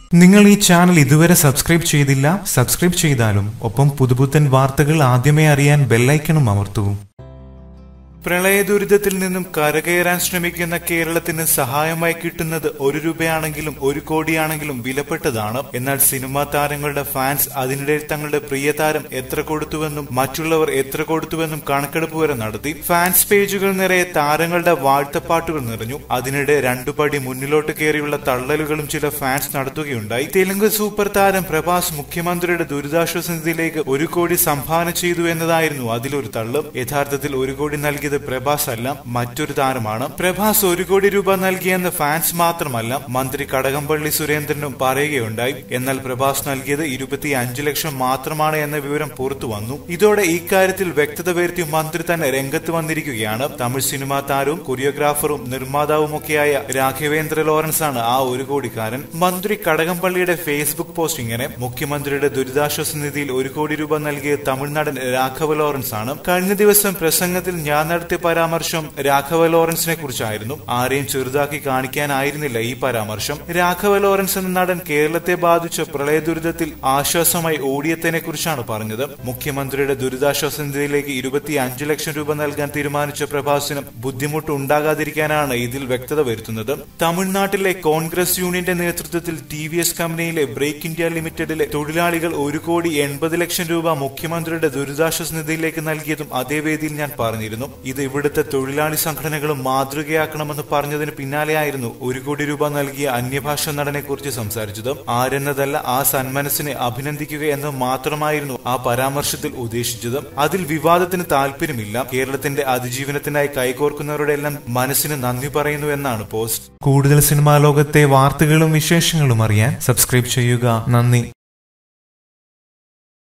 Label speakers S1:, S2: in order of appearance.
S1: നിങ്ങൾ ഈ ചാനൽ ഇതുവരെ സബ്സ്ക്രൈബ് ചെയ്തില്ല സബ്സ്ക്രൈബ് ചെയ്താലും ഒപ്പം പുതുപുത്തൻ വാർത്തകൾ ആദ്യമേ അറിയാൻ ബെല്ലൈക്കണും അമർത്തൂ പ്രളയ ദുരിതത്തിൽ നിന്നും കരകയറാൻ ശ്രമിക്കുന്ന കേരളത്തിന് സഹായമായി കിട്ടുന്നത് ഒരു രൂപയാണെങ്കിലും ഒരു കോടിയാണെങ്കിലും വിലപ്പെട്ടതാണ് എന്നാൽ സിനിമാ താരങ്ങളുടെ ഫാൻസ് അതിനിടെ തങ്ങളുടെ പ്രിയ താരം എത്ര കൊടുത്തുവെന്നും മറ്റുള്ളവർ എത്ര കൊടുത്തുവെന്നും കണക്കെടുപ്പ് വരെ നടത്തി ഫാൻസ് പേജുകൾ നിറയെ താരങ്ങളുടെ വാഴ്ത്തപ്പാട്ടുകൾ നിറഞ്ഞു അതിനിടെ രണ്ടു പടി മുന്നിലോട്ട് കയറിയുള്ള തള്ളലുകളും ചില ഫാൻസ് നടത്തുകയുണ്ടായി തെലുങ്ക് സൂപ്പർ താരം പ്രഭാസ് മുഖ്യമന്ത്രിയുടെ ദുരിതാശ്വാസ നിധിയിലേക്ക് ഒരു കോടി സംഭാവന ചെയ്തു എന്നതായിരുന്നു അതിലൊരു തള്ള് യഥാർത്ഥത്തിൽ ഒരു കോടി നൽകിയത് പ്രഭാസ് അല്ല മറ്റൊരു താരമാണ് പ്രഭാസ് ഒരു കോടി രൂപ നൽകിയെന്ന് ഫാൻസ് മാത്രമല്ല മന്ത്രി കടകംപള്ളി സുരേന്ദ്രനും പറയുകയുണ്ടായി എന്നാൽ പ്രഭാസ് നൽകിയത് ഇരുപത്തി അഞ്ച് ലക്ഷം മാത്രമാണ് എന്ന വിവരം പുറത്തു വന്നു ഇതോടെ ഇക്കാര്യത്തിൽ വ്യക്തത വരുത്തി മന്ത്രി തന്നെ രംഗത്ത് വന്നിരിക്കുകയാണ് തമിഴ് സിനിമാ താരവും കൊറിയോഗ്രാഫറും നിർമ്മാതാവുമൊക്കെയായ രാഘവേന്ദ്ര ലോറൻസ് ആണ് ആ ഒരു കോടിക്കാരൻ മന്ത്രി കടകംപള്ളിയുടെ ഫേസ്ബുക്ക് പോസ്റ്റ് ഇങ്ങനെ മുഖ്യമന്ത്രിയുടെ ദുരിതാശ്വാസ നിധിയിൽ ഒരു കോടി രൂപ നൽകിയ തമിഴ്നാടൻ രാഘവ ലോറൻസ് ആണ് കഴിഞ്ഞ ദിവസം പ്രസംഗത്തിൽ ഞാൻ നടത്തിയ പരാമർശം രാഘവ ലോറൻസിനെ കുറിച്ചായിരുന്നു ആരെയും ചെറുതാക്കി കാണിക്കാനായിരുന്നില്ല ഈ പരാമർശം രാഘവ ലോറൻസ് എന്ന നടൻ കേരളത്തെ ബാധിച്ച പ്രളയ ദുരിതത്തിൽ ആശ്വാസമായി ഓടിയതിനെ കുറിച്ചാണ് പറഞ്ഞത് മുഖ്യമന്ത്രിയുടെ ദുരിതാശ്വാസ നിധിയിലേക്ക് ഇരുപത്തി അഞ്ച് ലക്ഷം രൂപ നൽകാൻ തീരുമാനിച്ച പ്രഭാസിന് ബുദ്ധിമുട്ട് ഉണ്ടാകാതിരിക്കാനാണ് ഇതിൽ വ്യക്തത വരുത്തുന്നത് തമിഴ്നാട്ടിലെ കോൺഗ്രസ് യൂണിയന്റെ നേതൃത്വത്തിൽ ടി വി എസ് കമ്പനിയിലെ ബ്രേക്ക് ഇന്ത്യ ലിമിറ്റഡിലെ തൊഴിലാളികൾ ഒരു കോടി എൺപത് ലക്ഷം രൂപ മുഖ്യമന്ത്രിയുടെ ദുരിതാശ്വാസ നിധിയിലേക്ക് നൽകിയതും അതേ വേദിയിൽ ഞാൻ പറഞ്ഞിരുന്നു ഇത് ഇവിടുത്തെ തൊഴിലാളി സംഘടനകളും മാതൃകയാക്കണമെന്ന് പറഞ്ഞതിന് പിന്നാലെയായിരുന്നു ഒരു കോടി രൂപ നൽകിയ അന്യഭാഷ നടനെ കുറിച്ച് സംസാരിച്ചത് ആരെന്നതല്ല ആ സന്മനസ്സിനെ അഭിനന്ദിക്കുക എന്ന് മാത്രമായിരുന്നു ആ പരാമർശത്തിൽ ഉദ്ദേശിച്ചത് അതിൽ വിവാദത്തിന് താല്പര്യമില്ല കേരളത്തിന്റെ അതിജീവനത്തിനായി കൈകോർക്കുന്നവരുടെ എല്ലാം മനസ്സിന് നന്ദി പറയുന്നു എന്നാണ് പോസ്റ്റ് കൂടുതൽ സിനിമാ ലോകത്തെ വാർത്തകളും വിശേഷങ്ങളും അറിയാൻ സബ്സ്ക്രൈബ് ചെയ്യുക നന്ദി